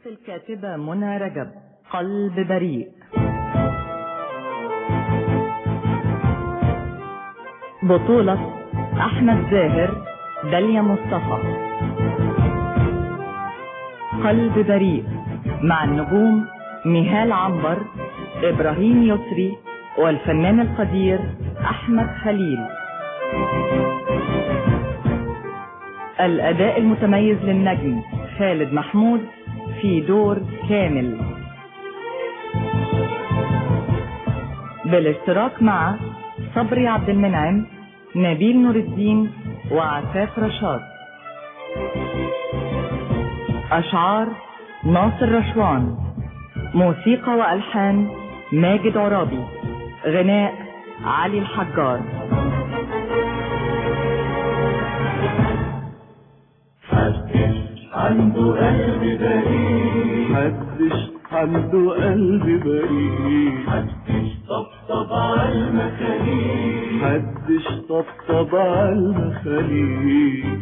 الكاتبة منى رجب قلب بريء بطولة أحمد زاهر داليا مصطفى قلب بريء مع النجوم نهال عنبر إبراهيم يسري والفنان القدير أحمد خليل الأداء المتميز للنجم خالد محمود في دور كامل بالاشتراك مع صبري عبد المنعم نبيل نور الدين وعفاف رشاد أشعار ناصر رشوان موسيقى وألحان ماجد عرابي غناء علي الحجار عنده قلب بريء محدش عنده قلب بريء محدش طبطب على المخاليق محدش طبطب على المخاليق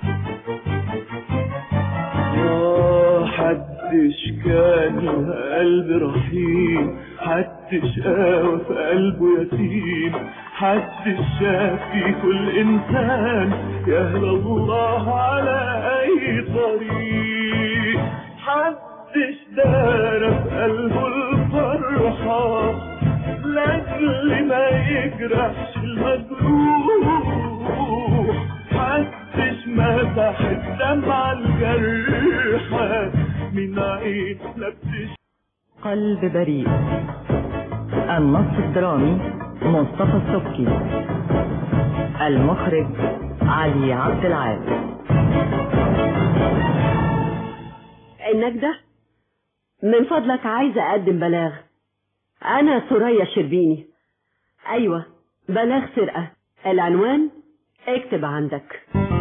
آه حدش كان له قلب رحيم حدش قاوى في قلبه يتيم حدش شاف في كل انسان يهل الله على اي طريق حدش دار في قلبه الفرحة لاجل ما يجرحش المجروح محدش مسح الدمعة الجرحة من عين لا بتش قلب بريء النص الدرامي مصطفى السبكي المخرج علي عبد العال النجدة من فضلك عايزة أقدم بلاغ أنا سوريا شربيني أيوة بلاغ سرقة العنوان اكتب عندك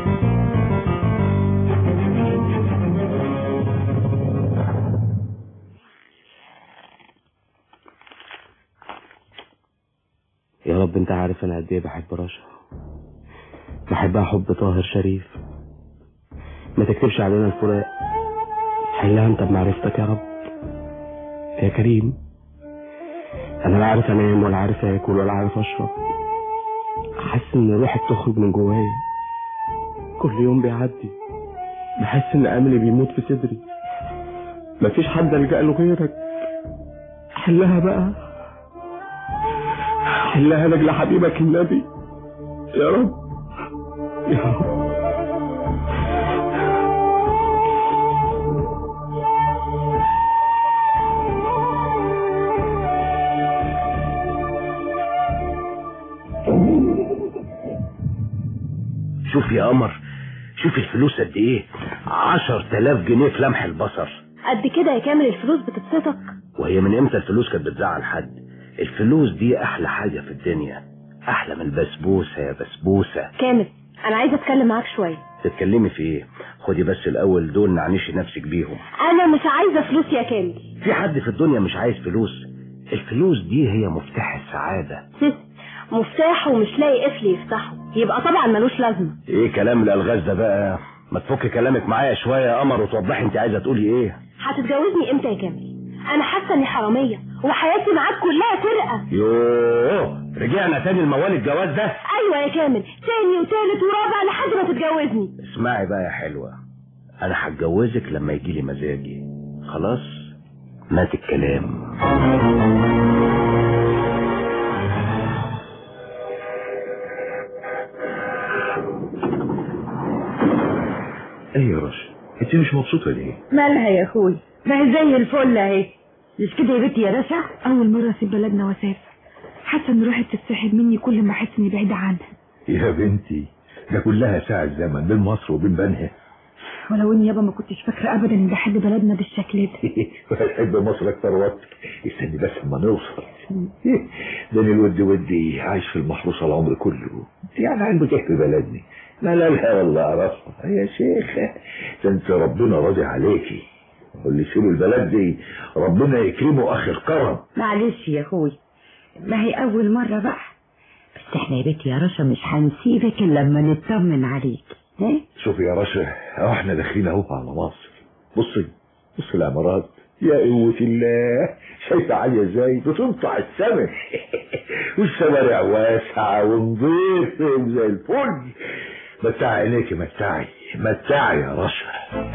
يا رب انت عارف انا قد ايه بحب رشا بحبها حب طاهر شريف ما تكتبش علينا الفراق حلها انت بمعرفتك يا رب يا كريم انا لا عارف انام ولا عارف اكل ولا عارف اشرب حاسس ان روحي بتخرج من جوايا كل يوم بيعدي بحس ان املي بيموت في صدري مفيش حد الجا له غيرك حلها بقى حلها لاجل حبيبك النبي يا رب يا رب شوف يا قمر شوف الفلوس قد ايه عشر تلاف جنيه في لمح البصر قد كده يا كامل الفلوس بتبسطك وهي من امتى الفلوس كانت بتزعل حد الفلوس دي احلى حاجة في الدنيا احلى من البسبوسة يا بسبوسة كامل أنا عايزة أتكلم معاك شوية تتكلمي في ايه خدي بس الاول دول نعنيشي نفسك بيهم أنا مش عايزة فلوس يا كامل في حد في الدنيا مش عايز فلوس الفلوس دي هي مفتاح السعادة مفتاح ومش لاقي قفل يفتحه يبقى طبعا ملوش لازمة ايه كلام الالغاز ده بقى ما تفك كلامك معايا شوية يا قمر وتوضحي انت عايزة تقولي ايه هتتجوزني امتى يا كامل أنا حاسة إني حرامية وحياتي معاك كلها سرقة يوه رجعنا تاني الموال الجواز ده أيوة يا كامل تاني وتالت ورابع لحد ما تتجوزني اسمعي بقى يا حلوة انا هتجوزك لما يجيلي مزاجي خلاص مات الكلام ايه يا رشا انت مش مبسوطة ليه مالها يا أخوي ما هي زي الفل أهي مش كده يا بنتي يا رشا أول مرة أسيب بلدنا وأسافر حاسة إن روحي بتتسحب مني كل ما أحس إني بعيدة عنها يا بنتي ده كلها ساعة زمن بين مصر وبين بنها ولو إني يابا ما كنتش فاكرة أبدا إني بحب بلدنا بالشكل ده بحب مصر اكتر وقت استني بس اما نوصل ده أنا الود ودي عايش في المحروسة العمر كله يعني عنده تحت بلدني لا لا لا والله اعرفها يا شيخ ده انت ربنا راضي عليكي واللي يسيبوا البلد دي ربنا يكرمه اخر كرم معلش يا اخوي ما هي اول مرة بقى بس احنا يا بنتي يا رشا مش هنسيبك الا لما نطمن عليك ها شوفي يا رشا اهو احنا داخلين اهو على مصر بصي بص العمارات يا قوة الله شايفة عالية ازاي بتنطع السما والشوارع واسعة ونظيف زي الفل متعي عينيكي متعي متعي يا رشا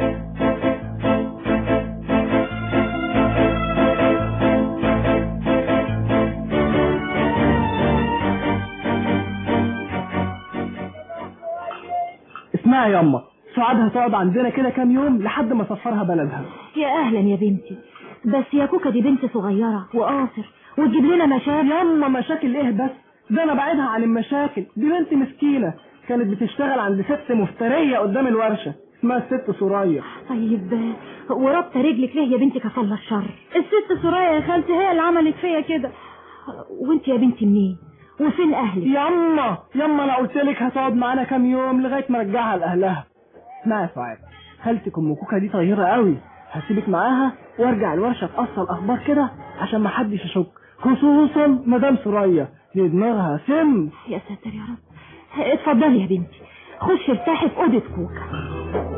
اسمعي ياما سعاد هتقعد عندنا كده كام يوم لحد ما اسفرها بلدها يا اهلا يا بنتي بس يا كوكا دي بنت صغيرة وقاصر وتجيب لنا مشاكل ياما مشاكل ايه بس ده انا بعيدها عن المشاكل دي بنت مسكينة كانت بتشتغل عند ست مفترية قدام الورشة اسمها الست سوريا طيب وربط رجلك ليه يا بنتي كفى الله الشر الست سرايا يا خالتي هي اللي عملت فيا كده وانت يا بنتي منين وفين اهلك ياما ياما انا قلت لك هتقعد معانا كام يوم لغايه ما ارجعها لاهلها اسمعي يا سعاد خالتك ام كوكا دي طيبه قوي هسيبك معاها وارجع الورشه تاصل اخبار كده عشان ما حدش يشك خصوصا مدام سوريا دي دماغها سم يا ساتر يا رب اتفضلي يا بنتي خشي ارتاحي في اوضه كوكا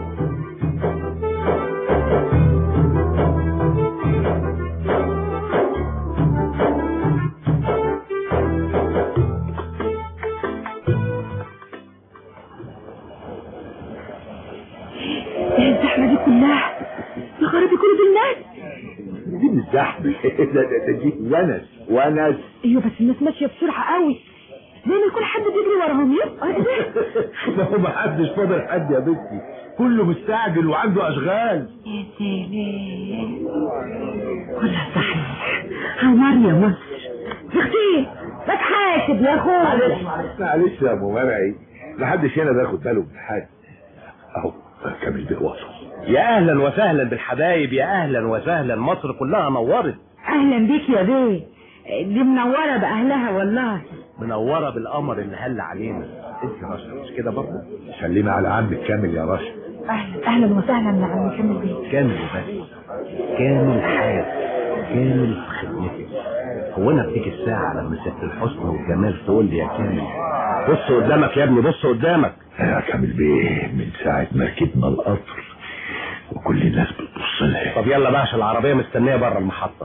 ايه الزحمة دي كلها يا خرابي كل دول ناس دي مش زحمة ده ده ده دي ونس ونس ايوه بس الناس ماشية بسرعة قوي زي ما يكون حد بيجري وراهم يبقى ايه ده ما هو ما حدش فاضل حد يا بنتي كله مستعجل وعنده اشغال يا سلام كلها صحيح عمار يا مصر يا اختي بتحاسب يا اخويا معلش يا ابو مرعي محدش هنا بياخد باله من حد اهو كامل بيه وصل يا اهلا وسهلا بالحبايب يا اهلا وسهلا مصر كلها نورت اهلا بيك يا بيه دي منوره باهلها والله منوره بالقمر اللي هل علينا انت رشا مش كده برضه سلمي على عمك كامل يا رشا اهلا اهلا وسهلا يا عم كامل بيه كامل بس كامل حياة كامل في خدمتك هو انا بتيجي الساعة لما ست الحسن والجمال تقول لي يا كامل بص قدامك يا ابني بص قدامك يا كامل بيه من ساعة ما ركبنا القطر وكل الناس بتبص لها طب يلا بقى عشان العربية مستنية بره المحطة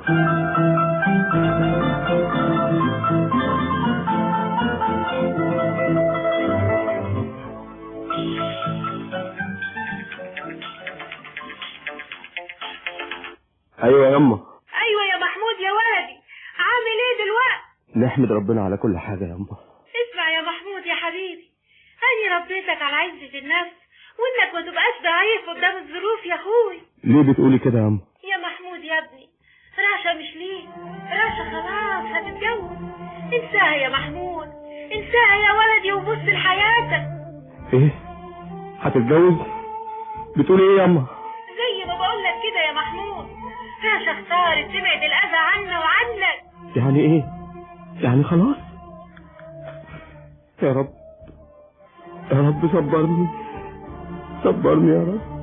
ايوه يما ايوه يا محمود يا ولدي عامل ايه دلوقتي نحمد ربنا على كل حاجة يما اسمع يا محمود يا حبيبي اني ربيتك على عزة النفس وانك ما تبقاش ضعيف قدام الظروف يا اخوي ليه بتقولي كده يما يا محمود يا ابني راشا مش ليه راشا خلاص هتتجوز انساها يا محمود انساها يا ولدي وبص لحياتك ايه هتتجوز بتقولي ايه يما زي ما بقول لك كده يا محمود راشا اختارت تبعد الاذى عنا وعنك يعني ايه يعني خلاص يا رب يا رب صبرني صبرني يا رب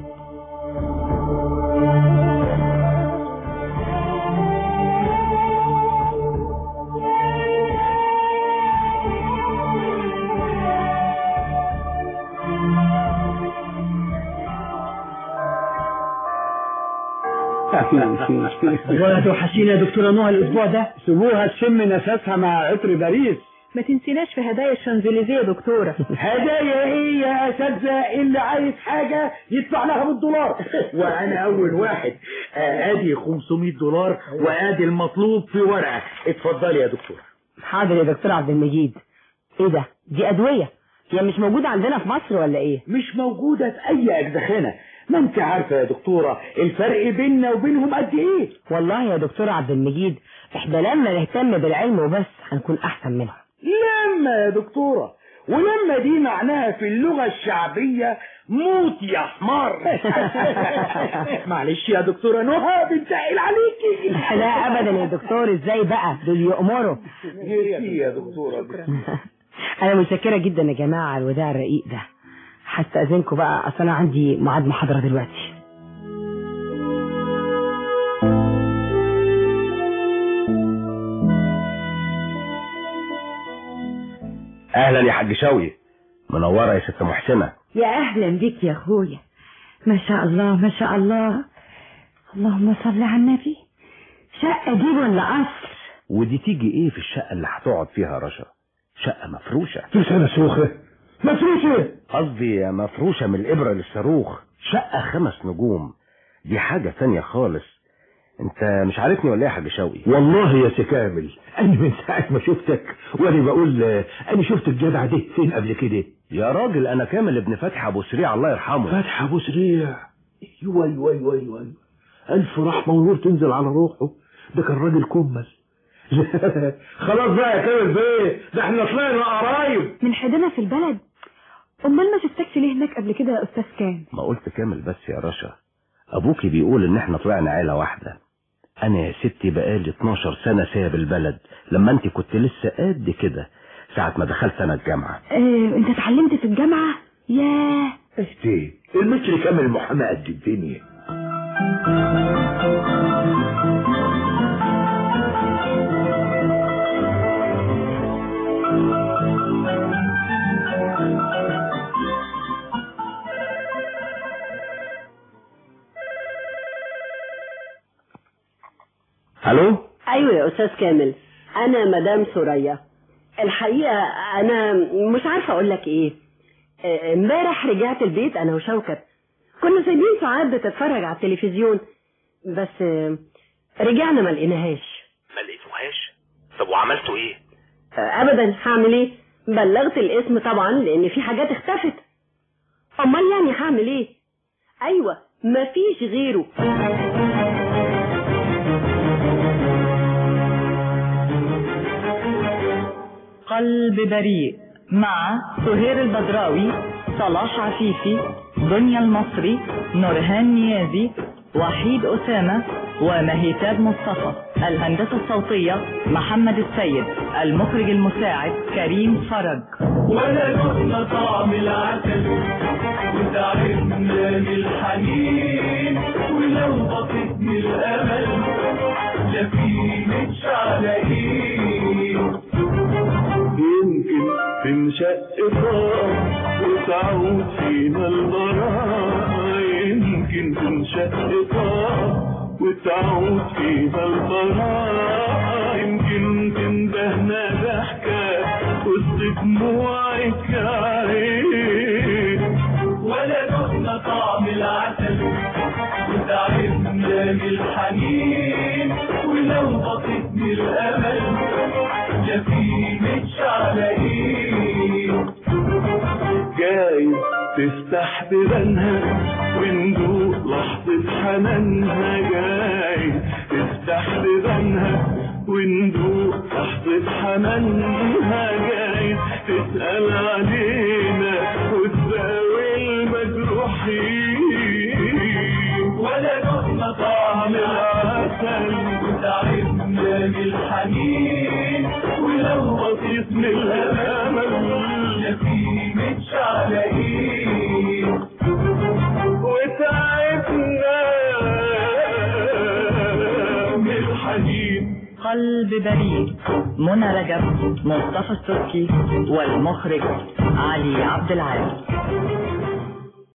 ولا توحشينا يا دكتورة نوع الاسبوع ده سيبوها تشم نفسها مع عطر باريس ما تنسيناش في هدايا الشانزليزيه يا دكتورة هدايا ايه يا اساتذه اللي عايز حاجه يدفع لها بالدولار وانا اول واحد آه، ادي 500 دولار وادي المطلوب في ورقه اتفضلي يا دكتور حاضر يا دكتور عبد المجيد ايه ده دي ادويه هي مش موجوده عندنا في مصر ولا ايه مش موجوده في اي اجزخانه ما انت عارفه يا دكتوره الفرق بيننا وبينهم قد ايه والله يا دكتور عبد المجيد احنا لما نهتم بالعلم وبس هنكون احسن منهم لما يا دكتورة ولما دي معناها في اللغة الشعبية موت يا حمار معلش يا دكتورة نهى بنتقل عليكي لا ابدا يا دكتور ازاي بقى دول يأمروا ميرسي يا دكتورة انا متشكره جدا يا جماعه على الوداع الرقيق ده هستأذنكم بقى اصل انا عندي ميعاد محاضره دلوقتي اهلا يا حاج شوقي منورة يا ست محسنة يا اهلا بك يا اخويا ما شاء الله ما شاء الله اللهم صل على النبي شقة دي ولا قصر ودي تيجي ايه في الشقة اللي هتقعد فيها رشا شقة مفروشة ترسانة سوخة مفروشة قصدي مفروشة من الإبرة للصاروخ شقة خمس نجوم دي حاجة تانية خالص انت مش عارفني ولا ايه يا حاج شوقي والله يا سي كامل انا من ساعة ما شفتك وانا بقول آه، انا شفت الجدع ده فين قبل كده يا راجل انا كامل ابن فتحي ابو سريع الله يرحمه فتح ابو سريع ايوه ايوه ايوه ايوه أيوة. الف رحمه ونور تنزل على روحه ده كان راجل كمل لا خلاص بقى يا كامل بيه ده احنا طلعنا قرايب من حدنا في البلد امال ما شفتكش ليه هناك قبل كده يا استاذ كام ما قلت كامل بس يا رشا ابوكي بيقول ان احنا طلعنا عيلة واحدة انا يا ستي بقالي 12 سنة سايب البلد لما انت كنت لسه قد كده ساعة ما دخلت انا الجامعة اه انت اتعلمت في الجامعة ياه افتي المصري كامل محامي قد الدنيا الو ايوه يا استاذ كامل انا مدام سوريا الحقيقه انا مش عارفه اقول لك ايه آه، امبارح رجعت البيت انا وشوكت كنا سايبين ساعات بتتفرج على التلفزيون بس آه، رجعنا ما لقيناهاش ما لقيتوهاش طب وعملتوا ايه آه، ابدا هعمل ايه بلغت الاسم طبعا لان في حاجات اختفت امال يعني هعمل ايه ايوه مفيش غيره قلب بريء مع سهير البدراوي صلاح عفيفي دنيا المصري نورهان نيازي وحيد أسامة ومهيتاب مصطفى الهندسة الصوتية محمد السيد المخرج المساعد كريم فرج ولا دقنا طعم العسل وتعبنا من الحنين ولو بطيت من الامل لا في متشعلقين يمكن تنشق طاق وتعود فينا البراءة يمكن تنشق طاق وتعود فينا البراءة يمكن تندهنا ضحكة وسط دموعك عين ولا دقنا طعم العسل وتعبنا من الحنين ولو بطيت من الامل لا في متشعلقين جايز تفتح بيبانها وندوق لحظة حنانها جايز تفتح بيبانها وندوق لحظة حنانها جايز تسأل علينا وتداوي المجروحين ولا دقنا طعم العسل وتعبنا من الحنين ولو بطيت من الامل لا في متشعلقين وتعبنا من الحنين قلب بريء منى رجب مصطفى السبكي والمخرج علي عبد العال